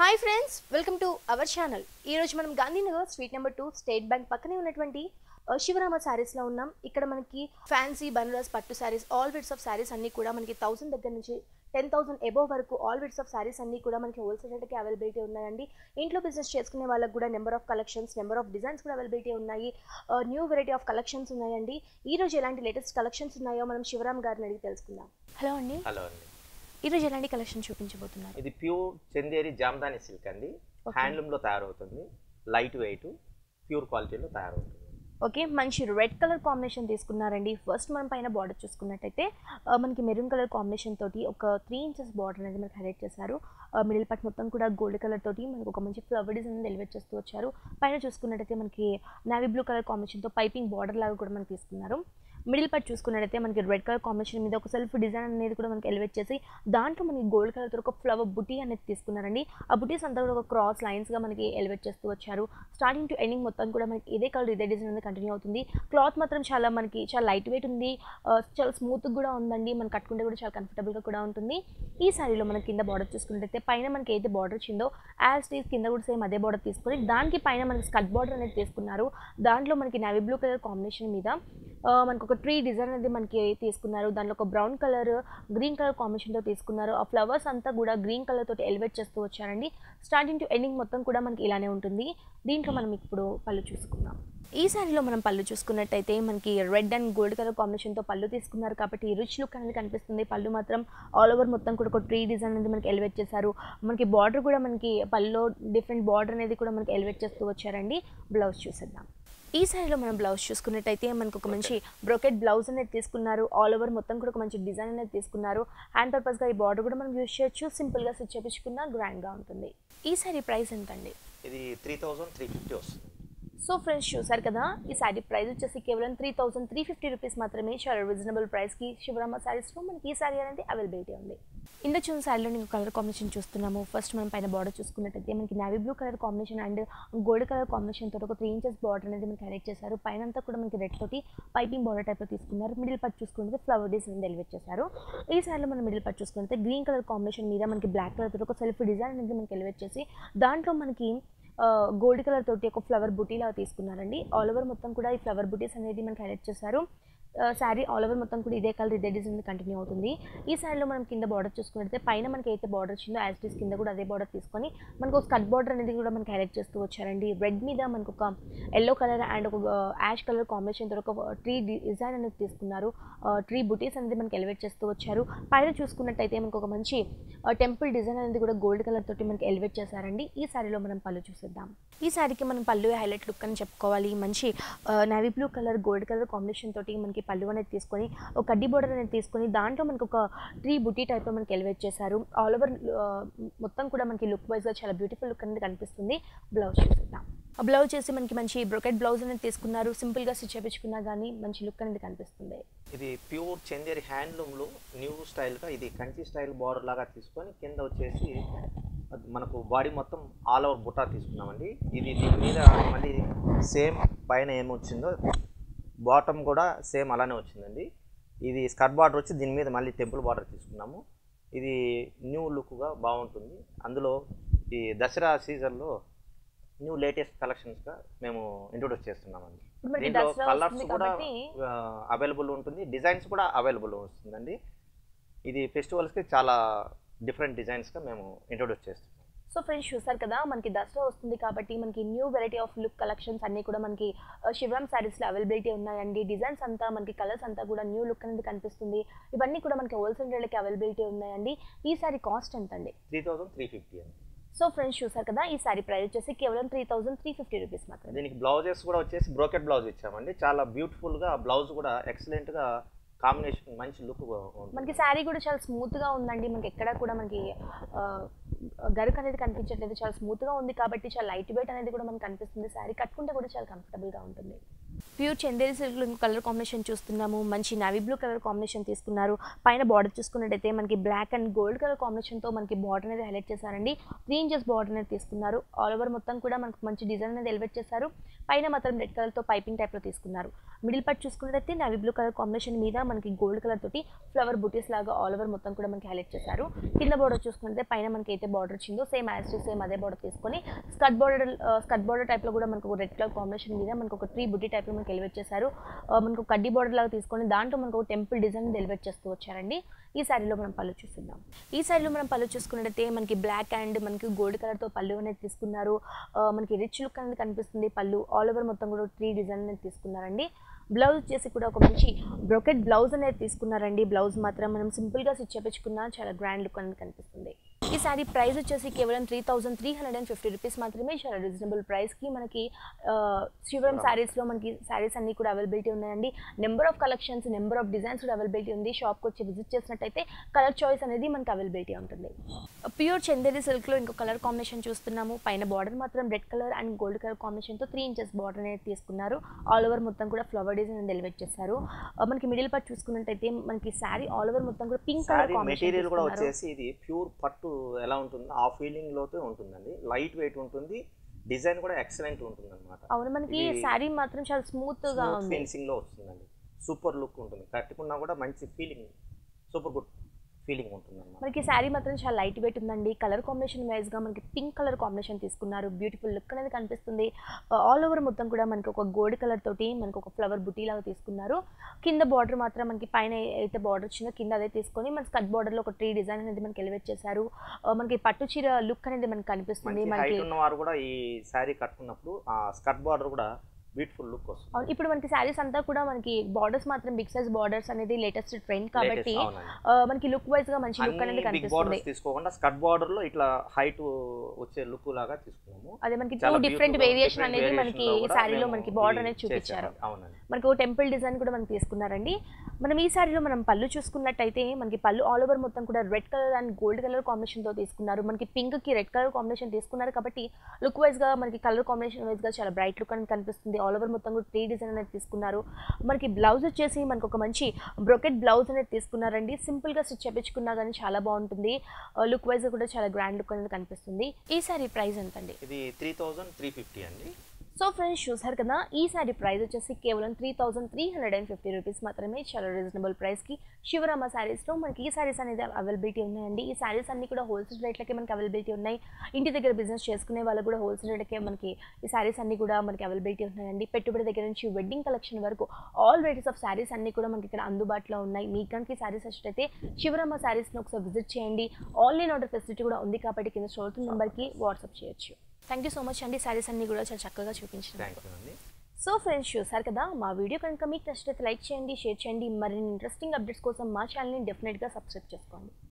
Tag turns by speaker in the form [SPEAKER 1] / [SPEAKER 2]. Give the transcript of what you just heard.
[SPEAKER 1] Hi friends welcome to our channel ఈరోజు మనం Gandhinagar street number two state bank పక్కనే ఉన్నటువంటి ఆ, శివరామ శారీస్లో ఉన్నాం ఇక్కడ మనకి ఫ్యాన్సీ బనారస్ పట్టు శారీస్ ఆల్ విడ్స్ ఆఫ్ శారీస్ అన్నీ కూడా మనకి థౌసండ్ దగ్గర నుంచి టెన్ థౌసండ్ ఎబోవ్ వరకు ఆల్ విడ్స్ ఆఫ్ శారీస్ అన్నీ కూడా మనకి హోల్సేల్ రేట్కి అవైలబిలిటీ ఉన్నాయండి ఇంట్లో బిజినెస్ చేసుకునే వాళ్ళకి కూడా number of collections number of designs కూడా అవైలబిలిటీ ఉన్నాయి న్యూ వెరైటీ ఆఫ్ కలెక్షన్స్ ఉన్నాయండి ఈ రోజు ఎలాంటి లేటెస్ట్ కలెక్షన్స్ ఉన్నాయో మనం శివరామ్ గారిని అడిగి తెలుసుకుందాం హలో అండి
[SPEAKER 2] హలో అండి
[SPEAKER 1] ఈరోజు ఎలాంటి కలెక్షన్ చూపించబోతున్నారు
[SPEAKER 2] ఇది ప్యూర్ చందేరి జామ్దాని సిల్క్ అండి
[SPEAKER 1] Okay.
[SPEAKER 2] హ్యాండ్లూమ్ లో తయారవుతుంది లైట్ వెయిట్ ప్యూర్ క్వాలిటీలో తయారవుతుంది
[SPEAKER 1] ఓకే మంచి రెడ్ కలర్ కాంబినేషన్ తీసుకున్నారండి ఫస్ట్ మనం పైన బార్డర్ చూసుకున్నట్టయితే ఆ, మనకి మెరూన్ కలర్ కాంబినేషన్ తోటి ఒక త్రీ ఇంచెస్ బార్డర్ అనేది మనకి హైలైట్ చేశారు మిడిల్ పార్ట్ మొత్తం కూడా గోల్డ్ కలర్ తోటి మనకు ఒక మంచి ఫ్లవర్ డిజైన్ అనేది ఎలివేట్ చేస్తూ వచ్చారు పైన చూసుకున్నట్టయితే మనకి నావీ బ్లూ కలర్ కాంబినేషన్తో పైపింగ్ బార్డర్ లాగా కూడా మనకి తీసుకున్నారు మిడిల్ పార్ట్ చూసుకున్నట్టయితే మనకి రెడ్ కలర్ కాంబినేషన్ మీద ఒక సెల్ఫ్ డిజైన్ అనేది కూడా మనకి ఎలివేట్ చేసి దాంట్లో మనకి గోల్డ్ కలర్ తో ఒక ఫ్లవర్ బుటీ అనేది తీసుకున్నారండి ఆ బుటీస్ అంతా కూడా ఒక క్రాస్ లైన్స్ గా మనకి ఎలివేట్ చేస్తూ వచ్చారు స్టార్టింగ్ టు ఎండింగ్ మొత్తం కూడా మనకి ఇదే కలర్ ఇదే డిజైన్ అనేది కంటిన్యూ అవుతుంది క్లాత్ మాత్రం చాలా మనకి చాలా లైట్ వెయిట్ ఉంది ఆ, చాలా స్మూత్ కూడా ఉందండి మనం కట్టుకుంటే కూడా చాలా comfortable గా కూడా ఉంటుంది ఈ శారీలో మనకి కింద బార్డర్ చూసుకున్నట్టయితే పైన మనకి ఏదైతే బార్డర్ వచ్చిందో యాజ్ టీస్ కింద కూడా సేమ్ అదే బార్డర్ తీసుకొని దానికి పైన మనకి స్కట్ బార్డర్ అనేది తీసుకున్నారు దాంట్లో మనకి నావీ బ్లూ కలర్ కాంబినేషన్ మీద ఆ, మనకు ఒక ట్రీ డిజైన్ అనేది మనకి తీసుకున్నారు దాంట్లో ఒక బ్రౌన్ కలర్ గ్రీన్ కలర్ కాంబినేషన్తో తీసుకున్నారు ఆ ఫ్లవర్స్ అంతా కూడా గ్రీన్ కలర్ తోటి ఎలివేట్ చేస్తూ వచ్చారండి స్టార్టింగ్ టు ఎండింగ్ మొత్తం కూడా మనకి ఇలానే ఉంటుంది దీంట్లో మనం ఇప్పుడు పళ్ళు చూసుకుందాం ఈ శారీలో మనం పళ్ళు చూసుకున్నట్టయితే మనకి రెడ్ అండ్ గోల్డ్ కలర్ కాంబినేషన్తో పళ్ళు తీసుకున్నారు కాబట్టి రిచ్ లుక్ అనేది కనిపిస్తుంది పళ్ళు మాత్రం ఆల్ ఓవర్ మొత్తం కూడా ఒక ట్రీ డిజైన్ అనేది మనకి ఎలివేట్ చేశారు మనకి బార్డర్ కూడా మనకి పళ్ళులో డిఫరెంట్ బార్డర్ అనేది కూడా మనకి ఎలివేట్ చేస్తూ వచ్చారండి బ్లౌజ్ చూసేద్దాం ఈ శారీలో మనం బ్లౌజ్ చూసుకున్నట్టయితే మనకు ఒక మంచి బ్రోకెట్ బ్లౌజ్ అనేది తీసుకున్నారు ఆల్ ఓవర్ మొత్తం కూడా ఒక మంచి డిజైన్ అనేది తీసుకున్నారు హ్యాండ్ పర్పస్గా ఈ బార్డర్ కూడా మనం యూజ్ చేయొచ్చు సింపుల్గా స్టిచ్ చేపించుకున్నా గ్రాండ్గా ఉంటుంది ఈ శారీ ప్రైస్ ఎంతండి
[SPEAKER 2] ఇది త్రీ థౌజండ్ త్రీ ఫిఫ్టీ వస్తుంది
[SPEAKER 1] సో ఫ్రెండ్స్ చూసారు కదా ఈ శారీ ప్రైస్ వచ్చేసి కేవలం three thousand three fifty rupees మాత్రమే చాలా రీజనబుల్ ప్రైస్కి శివరామ శారీస్లో మనకి ఈ శారీ అనేది అవైలబిలిటీ ఉంది ఇంత చూసిన శారీలో నేను కలర్ కాంబినేషన్ చూస్తున్నాము ఫస్ట్ మనం పైన బార్డర్ చూసుకున్నట్టయితే మనకి navy blue colour combination and gold colour combination తోటి ఒక త్రీ ఇంచెస్ బార్డర్ అనేది మనకి హైలైట్ చేశారు పైన అంతా కూడా మనకి రెడ్ తోటి పైపింగ్ బార్డర్ టైప్లో తీసుకున్నారు మిడిల్ పార్ట్ చూసుకుంటే ఫ్లవర్ డిజైన్ ఎలివేట్ చేశారు ఈ శారీలో మనం మిడిల్ పార్ట్ చూసుకుంటే గ్రీన్ కలర్ కాంబినేషన్ మీద మనకి బ్లాక్ కలర్ తోటి ఒక సెల్ఫ్ డిజైన్ అనేది మనకి ఎలివేట్ చేసి దాంట్లో మనకి గోల్డ్ కలర్ తోటి ఒక ఫ్లవర్ బుటీ లాగా తీసుకున్నారండి ఆల్ ఓవర్ మొత్తం కూడా ఈ ఫ్లవర్ బుటీస్ అనేది మనకి హైలైట్ చేశారు శారీ ఆల్ ఓవర్ మొత్తం కూడా ఇదే కలర్ ఇదే డిజైన్ కంటిన్యూ అవుతుంది ఈ శారీలో మనం కింద బార్డర్ చూసుకుంటే పైన మనకి అయితే బార్డర్ వచ్చిందో యాజ్ ఇట్ ఈస్ కింద కూడా అదే బార్డర్ తీసుకొని మనకు ఒక స్కట్ బార్డర్ అనేది కూడా మనకి హైలైట్ చేస్తూ వచ్చారండి రెడ్ మీద మనకు ఒక ఎల్లో కలర్ అండ్ ఒక యాష్ కలర్ కాంబినేషన్ తో ఒక ట్రీ డిజైన్ అనేది తీసుకున్నారు ట్రీ బుటీస్ అనేది మనకి ఎలివేట్ చేస్తూ వచ్చారు పైన చూసుకున్నట్టయితే మనకు ఒక మంచి టెంపుల్ డిజైన్ అనేది కూడా గోల్డ్ కలర్ తోటి మనకి ఎలివేట్ చేశారండి ఈ శారీలో మనం పళ్ళు చూసేద్దాం ఈ శారీకి మనం పళ్ళు హైలైట్ లుక్ అని చెప్పుకోవాలి మంచి navy blue colour gold colour combination తోటి మనకి పళ్ళు అనేది తీసుకొని ఒక కడ్డీ బోర్డర్ అనేది తీసుకొని దాంట్లో మనకి ఒక ట్రీ బుటీ టైప్లో మనకి ఎలివేట్ చేశారు ఆల్ ఓవర్ మొత్తం కూడా మనకి లుక్ వైజ్గా చాలా బ్యూటిఫుల్ లుక్ అనేది కనిపిస్తుంది బ్లౌజ్ చూసేద్దాం ఆ బ్లౌజ్ చేసి మనకి మంచి బ్రొకెట్ బ్లౌజ్ అనేది తీసుకున్నారు సింపుల్గా స్టిచ్ చేపించుకున్నా కానీ మంచి లుక్ అనేది కనిపిస్తుంది
[SPEAKER 2] ఇది ప్యూర్ చందేరి హ్యాండ్లూమ్లో న్యూ స్టైల్గా ఇది కంచి స్టైల్ బార్డర్ లాగా తీసుకొని కింద వచ్చేసి అది మనకు బాడీ మొత్తం ఆల్ ఓవర్ బుట్టా తీసుకున్నామండి ఇది దీని మీద మళ్ళీ సేమ్ పైన ఏమొచ్చిందో బాటమ్ కూడా సేమ్ అలానే వచ్చిందండి ఇది స్కర్ట్ బార్డర్ వచ్చి దీని మీద మళ్ళీ టెంపుల్ బార్డర్ తీసుకున్నాము ఇది న్యూ లుక్గా బాగుంటుంది అందులో ఈ దసరా సీజన్లో న్యూ లేటెస్ట్ కలెక్షన్స్గా మేము ఇంట్రొడ్యూస్ చేస్తున్నామండి
[SPEAKER 1] ఇప్పుడు మనకి
[SPEAKER 2] దీంట్లో
[SPEAKER 1] దసరా
[SPEAKER 2] కలర్స్
[SPEAKER 1] వస్తుంది
[SPEAKER 2] కూడా
[SPEAKER 1] కాబట్టి
[SPEAKER 2] అవైలబుల్ ఉంటుంది డిజైన్స్ కూడా అవైలబుల్ వస్తుందండి ఇది ఫెస్టివల్స్కి చాలా డిఫరెంట్ డిజైన్స్గా మేము ఇంట్రొడ్యూస్ చేస్తున్నాం
[SPEAKER 1] సో ఫ్రెండ్స్ చూసారు కదా మనకి దసరా వస్తుంది కాబట్టి మనకి new variety of look collections అన్నీ కూడా మనకి ఆ, శివరామ్ శారీస్లో అవైలబిలిటీ ఉన్నాయండి డిజైన్స్ అంతా మనకి కలర్స్ అంతా కూడా న్యూ లుక్ అనేది కనిపిస్తుంది ఇవన్నీ కూడా మనకి హోల్సేల్ రేట్లకి అవైలబిలిటీ ఉన్నాయండి ఈ సారీ కాస్ట్ ఎంత అండి
[SPEAKER 2] త్రీ థౌజండ్ త్రీ ఫిఫ్టీ అండి
[SPEAKER 1] సో ఫ్రెండ్స్ చూసారు కదా ఈ సారీ ప్రైస్ వచ్చేసి కేవలం three thousand three fifty rupees మాత్రమే
[SPEAKER 2] దీనికి బ్లౌజెస్ కూడా వచ్చేసి బ్రోకెట్ బ్లౌజ్ ఇచ్చామండి చాలా బ్యూటిఫుల్గా బ్లౌజ్ కూడా ఎక్సలెంట్గా కాంబినేషన్ మంచి లుక్
[SPEAKER 1] మనకి శారీ కూడా చాలా స్మూత్ గా ఉందండి మనకి ఎక్కడ కూడా మనకి ఆ, గరుకు అనేది కనిపించట్లేదు చాలా స్మూత్ గా ఉంది కాబట్టి చాలా లైట్ వెయిట్ అనేది కూడా మనకి కనిపిస్తుంది శారీ కట్టుకుంటే కూడా చాలా కంఫర్టబుల్ గా ఉంటుంది pure Chanderi silk colour combination చూస్తున్నాము మంచి నావీ బ్లూ కలర్ కాంబినేషన్ తీసుకున్నారు పైన బార్డర్ చూసుకున్నట్టయితే మనకి బ్లాక్ అండ్ గోల్డ్ కలర్ కాంబినేషన్తో మనకి బార్డర్ అనేది హైలైట్ చేశారండి త్రీ ఇంచెస్ బార్డర్ అనేది తీసుకున్నారు ఆల్ ఓవర్ మొత్తం కూడా మనకు మంచి డిజైన్ అనేది ఎలివేట్ చేశారు పైన మాత్రం రెడ్ కలర్తో పైపింగ్ టైప్లో తీసుకున్నారు మిడిల్ పార్ట్ చూసుకున్నట్టయితే నావీ బ్లూ కలర్ కాంబినేషన్ మీద మనకి గోల్డ్ కలర్ తోటి ఫ్లవర్ బుటీస్ లాగా ఆల్ ఓవర్ మొత్తం కూడా మనకి హైలైట్ చేశారు కింద బార్డర్ చూసుకుంటే పైన మనకి అయితే బార్డర్ వచ్చిందో సేమ్ యాజ్ టు సేమ్ అదే బార్డర్ తీసుకొని స్కట్ బార్డర్ స్కట్ బార్డర్ టైప్లో కూడా మనకు రెడ్ కలర్ కాంబినేషన్ మీద మనకు ఒక త్రీ బుటీ టైప్లో మనకి ఎలివేట్ చేశారు ఆ, మనకు కడ్డీ బార్డర్ లాగా తీసుకొని దాంట్లో మనకు ఒక టెంపుల్ డిజైన్ ఎలివేట్ చేస్తూ వచ్చారండి ఈ శారీలో మనం పళ్ళు చూస్తున్నాం ఈ శారీలో మనం పళ్ళు చూసుకున్నట్టయితే మనకి బ్లాక్ అండ్ మనకి గోల్డ్ కలర్తో పళ్ళు అనేది తీసుకున్నారు ఆ, మనకి రిచ్ లుక్ అనేది కనిపిస్తుంది పళ్ళు ఆల్ ఓవర్ మొత్తం కూడా త్రీ డిజైన్ అనేది తీసుకున్నారండి బ్లౌజ్ వచ్చేసి కూడా ఒక మంచి బ్రొకెట్ బ్లౌజ్ అనేది తీసుకున్నారండి బ్లౌజ్ మాత్రం మనం సింపుల్గా స్టిచ్ చేపించుకున్నా చాలా గ్రాండ్ లుక్ అనేది కనిపిస్తుంది ఈ శారీ ప్రైస్ వచ్చేసి కేవలం three thousand three hundred and fifty rupees మాత్రమే చాలా రీజనబుల్ ప్రైస్కి మనకి ఆ, శివరం శారీస్లో మనకి శారీస్ అన్నీ కూడా అవైలబిలిటీ ఉన్నాయండి number of collections number of designs కూడా అవైలబిలిటీ ఉంది షాప్కి వచ్చి విజిట్ చేసినట్టయితే కలర్ చాయిస్ అనేది మనకి అవైలబిలిటీ ఉంటుంది ప్యూర్ చందేరి సిల్క్లో ఇంకో కలర్ కాంబినేషన్ చూస్తున్నాము పైన బార్డర్ మాత్రం red colour and gold colour కాంబినేషన్తో త్రీ ఇంచెస్ బార్డర్ అనేది తీసుకున్నారు ఆల్ ఓవర్ మొత్తం కూడా ఫ్లవర్ డిజైన్ అనేది ఎలివేట్ చేశారు ఆ, మనకి మిడిల్ పార్ట్ చూసుకున్నట్టయితే మనకి శారీ ఆల్ ఓవర్ మొత్తం కూడా పింక్ కలర్
[SPEAKER 2] శారీ మెటీరియల్ కూడా
[SPEAKER 1] కాంబినేషన్
[SPEAKER 2] వచ్చేసి ఇది ప్యూర్ పట్టు ఎలా ఉంటుందో ఆ ఫీలింగ్ లోతే ఉంటుందండి లైట్ వెయిట్ ఉంటుంది డిజైన్ కూడా ఎక్సలెంట్ ఉంటుంది అనమాట
[SPEAKER 1] అవును మనకి
[SPEAKER 2] ఇది
[SPEAKER 1] శారీ మాత్రం చాలా స్మూత్ గా ఉంది
[SPEAKER 2] ఫినిషింగ్ లో వస్తుందండి సూపర్ లుక్ ఉంటుంది కట్టుకున్నా కూడా మంచి ఫీలింగ్ సూపర్ గుడ్ ఫీలింగ్ ఉంటుంది అనమాట
[SPEAKER 1] మనకి శారీ మాత్రం చాలా లైట్ వెయిట్ ఉందండి కలర్ కాంబినేషన్ వైజ్ గా మనకి పింక్ కలర్ కాంబినేషన్ తీసుకున్నారు బ్యూటిఫుల్ లుక్ అనేది కనిపిస్తుంది ఆల్ ఓవర్ మొత్తం కూడా మనకి ఒక గోల్డ్ కలర్ తోటి మనకి ఒక ఫ్లవర్ బుటీ లాగా తీసుకున్నారు కింద బార్డర్ మాత్రం మనకి పైన అయితే బార్డర్ వచ్చిందో కింద అదే తీసుకొని మన స్కట్ బార్డర్ లో ఒక ట్రీ డిజైన్ అనేది మనకి ఎలివేట్ చేశారు ఆ, మనకి పట్టు చీర లుక్ అనేది మనకి కనిపిస్తుంది
[SPEAKER 2] మంచి
[SPEAKER 1] మనకి
[SPEAKER 2] హైట్ ఉన్న వారు కూడా ఈ శారీ కట్టుకున్నప్పుడు ఆ స్కర్ట్ బార్డర్ కూడా బ్యూటిఫుల్ లుక్ వస్తుంది
[SPEAKER 1] అవును, ఇప్పుడు మనకి శారీస్ అంతా కూడా మనకి బార్డర్స్ మాత్రం బిగ్ సైజ్ బార్డర్స్ అనేది లేటెస్ట్ ట్రెండ్ కాబట్టి
[SPEAKER 2] Latest, అవునండి.
[SPEAKER 1] ఆ, మనకి లుక్ వైజ్ గా మంచి లుక్ అనేది
[SPEAKER 2] అన్ని బిగ్
[SPEAKER 1] కనిపిస్తుంది
[SPEAKER 2] బార్డర్స్ తీసుకోకుండా స్కర్ట్ బార్డర్ లో ఇట్లా హైట్ వచ్చే లుక్ లాగా తీసుకున్నాము
[SPEAKER 1] అదే మనకి టూ
[SPEAKER 2] చాలా
[SPEAKER 1] డిఫరెంట్
[SPEAKER 2] beautiful గా
[SPEAKER 1] వేరియేషన్
[SPEAKER 2] different
[SPEAKER 1] అనేది
[SPEAKER 2] variation
[SPEAKER 1] మనకి
[SPEAKER 2] లో
[SPEAKER 1] ఈ
[SPEAKER 2] కూడా
[SPEAKER 1] శారీలో
[SPEAKER 2] మేము
[SPEAKER 1] మనకి బార్డర్
[SPEAKER 2] ఇది
[SPEAKER 1] అనేది చూపించారు
[SPEAKER 2] చేసామండి. అవునండి
[SPEAKER 1] మనకు ఒక టెంపుల్ డిజైన్ కూడా మనం తీసుకున్నారండి మనం ఈ శారీలో మనం పళ్ళు చూసుకున్నట్టయితే మనకి పళ్ళు ఆల్ ఓవర్ మొత్తం కూడా red colour and gold colour combination తో తీసుకున్నారు మనకి పింక్ కి రెడ్ కలర్ కాంబినేషన్ తీసుకున్నారు కాబట్టి లుక్ వైజ్ గా మనకి కలర్ కాంబినేషన్ వైజ్ గా చాలా బ్రైట్ లుక్ అనేది కనిపిస్తుంది ఆల్ ఓవర్ మొత్తం కూడా త్రీ డిజైన్ అనేది తీసుకున్నారు మనకి బ్లౌజ్ వచ్చేసి మనకు ఒక మంచి బ్రొకెట్ బ్లౌజ్ అనేది తీసుకున్నారండి సింపుల్ గా స్టిచ్ చేపించుకున్నా కానీ చాలా బాగుంటుంది లుక్ వైజ్ కూడా చాలా గ్రాండ్ లుక్ అనేది కనిపిస్తుంది ఈ శారీ ప్రైస్ ఎంతండి
[SPEAKER 2] ఇది త్రీ థౌజండ్ త్రీ ఫిఫ్టీ అండి
[SPEAKER 1] సో ఫ్రెండ్స్ చూసారు కదా ఈ శారీ ప్రైస్ వచ్చేసి కేవలం three thousand three hundred and fifty rupees మాత్రమే చాలా రీజనబుల్ ప్రైస్కి శివరామ శారీస్లో మనకి ఈ శారీస్ అనేది అవైలబిలిటీ ఉన్నాయండి ఈ శారీస్ అన్ని కూడా హోల్సేల్ రేట్లకే మనకి అవైలబిలిటీ ఉన్నాయి ఇంటి దగ్గర బిజినెస్ చేసుకునే వాళ్ళకి కూడా హోల్సేల్ రేట్లకే మనకి ఈ శారీస్ అన్ని కూడా మనకి అవైలబిలిటీ ఉన్నాయండి పెట్టుబడి దగ్గర నుంచి వెడ్డింగ్ కలెక్షన్ వరకు ఆల్ వెరైటీస్ ఆఫ్ శారీస్ అన్ని కూడా మనకి ఇక్కడ అందుబాటులో ఉన్నాయి మీకు కనుక ఈ శారీస్ వచ్చినట్టయితే శివరామ శారీస్ని ఒకసారి విజిట్ చేయండి ఆన్లైన్ ఆర్డర్ ఫెసిలిటీ కూడా ఉంది కాబట్టి కింద స్టోర్ నెంబర్కి వాట్సాప్ చేయొచ్చు థ్యాంక్ యూ సో మచ్ అండి శారీస్ అన్ని కూడా చాలా చక్కగా చూపించినారు
[SPEAKER 2] థ్యాంక్ యూ అండి
[SPEAKER 1] సో ఫ్రెండ్స్ చూసారు కదా మా వీడియో కనుక మీకు నచ్చినట్లయితే లైక్ చేయండి షేర్ చేయండి మరిన్ని ఇంట్రెస్టింగ్ అప్డేట్స్ కోసం మా ఛానల్ని డెఫినెట్గా సబ్స్క్రైబ్ చేసుకోండి